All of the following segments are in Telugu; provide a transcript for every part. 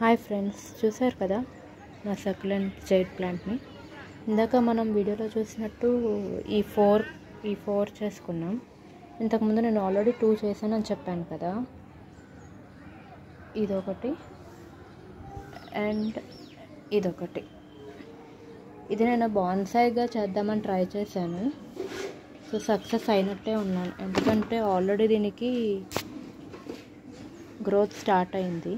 హాయ్ ఫ్రెండ్స్ చూసారు కదా నా సక్యులెంట్ జైడ్ ప్లాంట్ని ఇందాక మనం వీడియోలో చూసినట్టు ఈ ఫోర్ ఈ ఫోర్ చేసుకున్నాం ఇంతకుముందు నేను ఆల్రెడీ టూ చేశానని చెప్పాను కదా ఇదొకటి అండ్ ఇదొకటి ఇది నేను బాన్సాయిగా చేద్దామని ట్రై చేశాను సో సక్సెస్ అయినట్టే ఉన్నాను ఎందుకంటే ఆల్రెడీ దీనికి గ్రోత్ స్టార్ట్ అయింది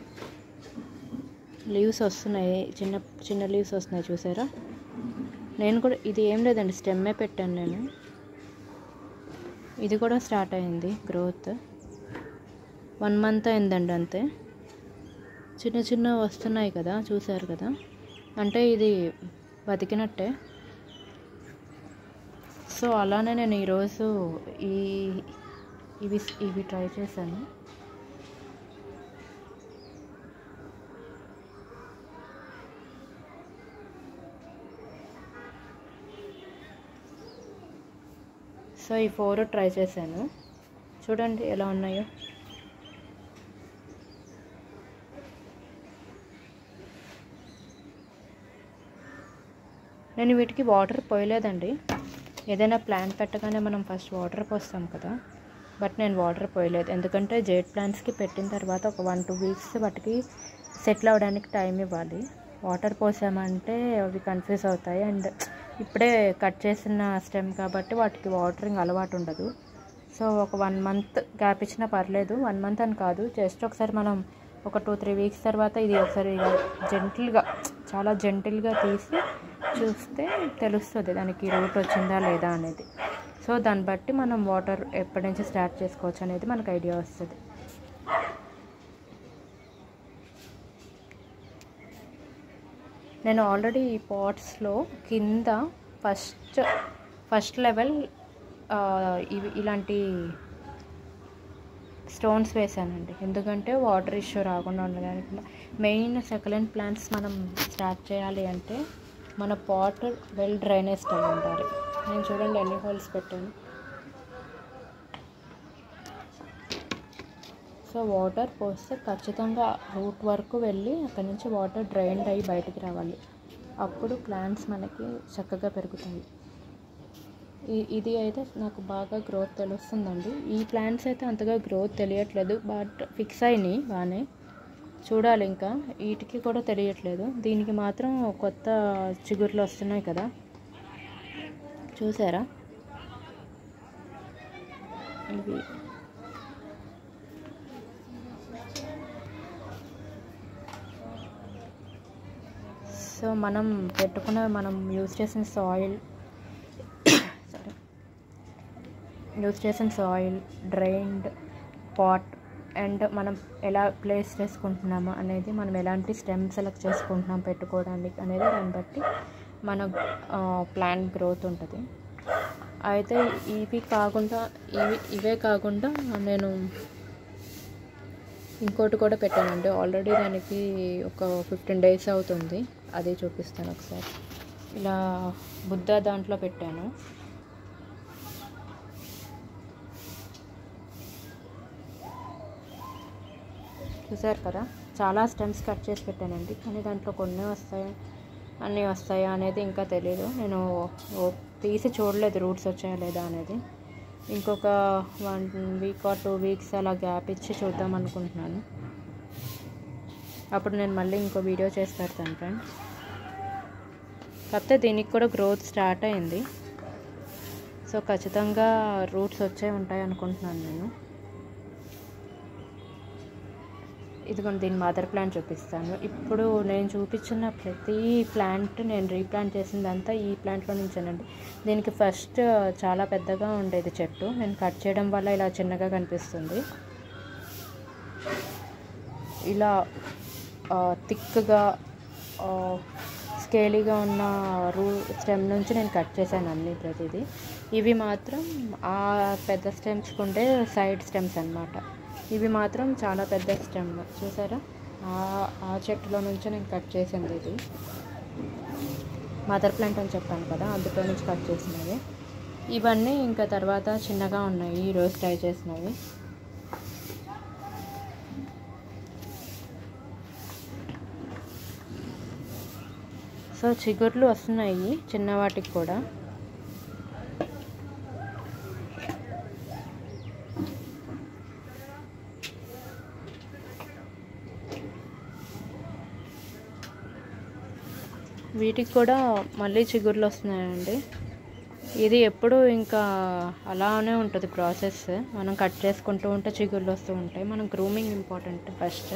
లీవ్స్ వస్తున్నాయి చిన్న చిన్న లీవ్స్ వస్తున్నాయి చూసారా నేను కూడా ఇది ఏం లేదండి స్టెమ్మే పెట్టాను నేను ఇది కూడా స్టార్ట్ అయింది గ్రోత్ వన్ మంత్ అయిందండి అంతే చిన్న చిన్న వస్తున్నాయి కదా చూసారు కదా అంటే ఇది బతికినట్టే సో అలానే నేను ఈరోజు ఈ ఇవి ఇవి ట్రై చేశాను సో ఈ ఫోర్ ట్రై చేశాను చూడండి ఎలా ఉన్నాయో నేను వీటికి వాటర్ పోయలేదండి ఏదైనా ప్లాంట్ పెట్టగానే మనం ఫస్ట్ వాటర్ పోస్తాం కదా బట్ నేను వాటర్ పోయలేదు ఎందుకంటే జేడ్ ప్లాంట్స్కి పెట్టిన తర్వాత ఒక వన్ టూ వీక్స్ వాటికి సెటిల్ అవ్వడానికి టైం ఇవ్వాలి వాటర్ పోసామంటే అవి కన్ఫ్యూజ్ అవుతాయి అండ్ ఇప్పుడే కట్ చేసిన స్టెమ్ కాబట్టి వాటికి వాటరింగ్ అలవాటు ఉండదు సో ఒక వన్ మంత్ గ్యాప్ ఇచ్చినా పర్లేదు వన్ మంత్ అని కాదు జస్ట్ ఒకసారి మనం ఒక టూ త్రీ వీక్స్ తర్వాత ఇది ఒకసారి జెంటిల్గా చాలా జెంటిల్గా తీసి చూస్తే తెలుస్తుంది దానికి రూట్ వచ్చిందా లేదా అనేది సో దాన్ని బట్టి మనం వాటర్ ఎప్పటి నుంచి స్టార్ట్ చేసుకోవచ్చు అనేది మనకు ఐడియా వస్తుంది నేను ఆల్రెడీ ఈ పాట్స్లో కింద ఫస్ట్ ఫస్ట్ లెవెల్ ఇవి ఇలాంటి స్టోన్స్ వేసానండి ఎందుకంటే వాటర్ ఇష్యూ రాకుండా ఉండడానికి మెయిన్ సెకలెంట్ ప్లాంట్స్ మనం స్టార్ట్ చేయాలి అంటే మన పాట్ వెల్ డ్రైనేజ్ అయి ఉండాలి నేను చూడండి ఎన్ని హోల్స్ పెట్టాను సో వాటర్ పోస్తే ఖచ్చితంగా రూట్ వరకు వెళ్ళి అక్కడి నుంచి వాటర్ డ్రైన్డ్ అయ్యి బయటికి రావాలి అప్పుడు ప్లాంట్స్ మనకి చక్కగా పెరుగుతాయి ఈ ఇది అయితే నాకు బాగా గ్రోత్ తెలుస్తుందండి ఈ ప్లాంట్స్ అయితే అంతగా గ్రోత్ తెలియట్లేదు బట్ ఫిక్స్ అయినాయి బాగానే చూడాలి ఇంకా వీటికి కూడా తెలియట్లేదు దీనికి మాత్రం కొత్త చిగుర్లు వస్తున్నాయి కదా చూసారా ఇవి సో మనం పెట్టుకున్న మనం యూజ్ చేసిన సాయిల్ సారీ యూజ్ చేసిన సాయిల్ డ్రైన్డ్ పాట్ అండ్ మనం ఎలా ప్లేస్ చేసుకుంటున్నాము అనేది మనం ఎలాంటి స్టెమ్ సెలెక్ట్ చేసుకుంటున్నాం పెట్టుకోవడానికి అనేది దాన్ని బట్టి మన ప్లాంట్ గ్రోత్ ఉంటుంది అయితే ఇవి కాకుండా ఇవి ఇవే కాకుండా నేను ఇంకోటి కూడా పెట్టానండి ఆల్రెడీ దానికి ఒక ఫిఫ్టీన్ డేస్ అవుతుంది అది చూపిస్తాను ఒకసారి ఇలా బుద్ధ దాంట్లో పెట్టాను చూసారు కదా చాలా స్టెమ్స్ కట్ చేసి పెట్టానండి కానీ దాంట్లో కొన్ని వస్తాయి అన్నీ వస్తాయా అనేది ఇంకా తెలియదు నేను తీసి చూడలేదు రూట్స్ వచ్చాయా లేదా అనేది ఇంకొక one week or two weeks అలా గ్యాప్ ఇచ్చి చూద్దాం అనుకుంటున్నాను అప్పుడు నేను మళ్ళీ ఇంకో వీడియో చేసి పెడతాను ఫ్రెండ్స్ కాకపోతే దీనికి కూడా గ్రోత్ స్టార్ట్ అయింది సో ఖచ్చితంగా రూట్స్ వచ్చే ఉంటాయి అనుకుంటున్నాను నేను ఇదిగోండి దీని మదర్ ప్లాంట్ చూపిస్తాను ఇప్పుడు నేను చూపించిన ప్రతి ప్లాంట్ నేను రీప్లాంట్ చేసిందంతా ఈ ప్లాంట్లో నుంచేనండి దీనికి ఫస్ట్ చాలా పెద్దగా ఉండేది చెట్టు నేను కట్ చేయడం వల్ల ఇలా చిన్నగా కనిపిస్తుంది ఇలా థిక్గా స్కేలీగా ఉన్న రూ స్టెమ్ నుంచి నేను కట్ చేశాను అన్ని ప్రతిదీ ఇవి మాత్రం ఆ పెద్ద స్టెమ్స్కి ఉండే సైడ్ స్టెమ్స్ అనమాట ఇవి మాత్రం చాలా పెద్ద స్టెమ్ చూసారా ఆ చెట్టులో నుంచి నేను కట్ చేసింది ఇది మదర్ ప్లాంట్ అని చెప్పాను కదా అందులో నుంచి కట్ చేసినవి ఇవన్నీ ఇంకా తర్వాత చిన్నగా ఉన్నాయి ఈరోజు ట్రై చేసినవి సో చిగుర్లు వస్తున్నాయి చిన్న వాటికి కూడా వీటికి కూడా మళ్ళీ చిగుర్లు వస్తున్నాయండి ఇది ఎప్పుడు ఇంకా అలానే ఉంటుంది ప్రాసెస్ మనం కట్ చేసుకుంటూ ఉంటే చిగుర్లు వస్తూ ఉంటాయి మనం గ్రూమింగ్ ఇంపార్టెంట్ ఫస్ట్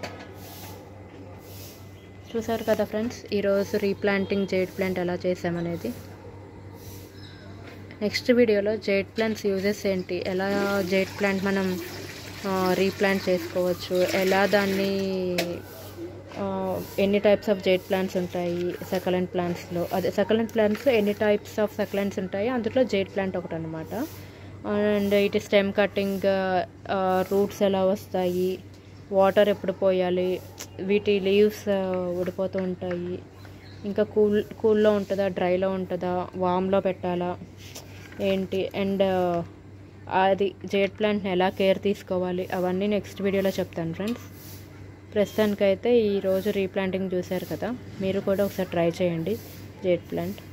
చూసారు కదా ఫ్రెండ్స్ ఈరోజు రీప్లాంటింగ్ జైడ్ ప్లాంట్ ఎలా చేసామనేది నెక్స్ట్ వీడియోలో జైడ్ ప్లాంట్స్ యూజెస్ ఏంటి ఎలా జైడ్ ప్లాంట్ మనం రీప్లాంట్ చేసుకోవచ్చు ఎలా దాన్ని ఆ, ఎన్ని టైప్స్ ఆఫ్ జైడ్ ప్లాంట్స్ ఉంటాయి సకలెంట్ ప్లాంట్స్లో అదే సకలెంట్ ప్లాంట్స్ ఎన్ని టైప్స్ ఆఫ్ సకలెంట్స్ ఉంటాయి అందులో జైడ్ ప్లాంట్ ఒకటి అనమాట అండ్ ఇటు స్టెమ్ కటింగ్ రూట్స్ ఎలా వస్తాయి వాటర్ ఎప్పుడు పోయాలి వీటి లీవ్స్ ఊడిపోతూ ఉంటాయి ఇంకా కూల్ కూల్లో ఉంటుందా డ్రైలో ఉంటుందా వామ్లో పెట్టాలా ఏంటి అండ్ అది జేడ్ ప్లాంట్ని ఎలా కేర్ తీసుకోవాలి అవన్నీ నెక్స్ట్ వీడియోలో చెప్తాను ఫ్రెండ్స్ ప్రస్తుతానికైతే ఈరోజు రీప్లాంటింగ్ చూశారు కదా మీరు కూడా ఒకసారి ట్రై చేయండి జేడ్ ప్లాంట్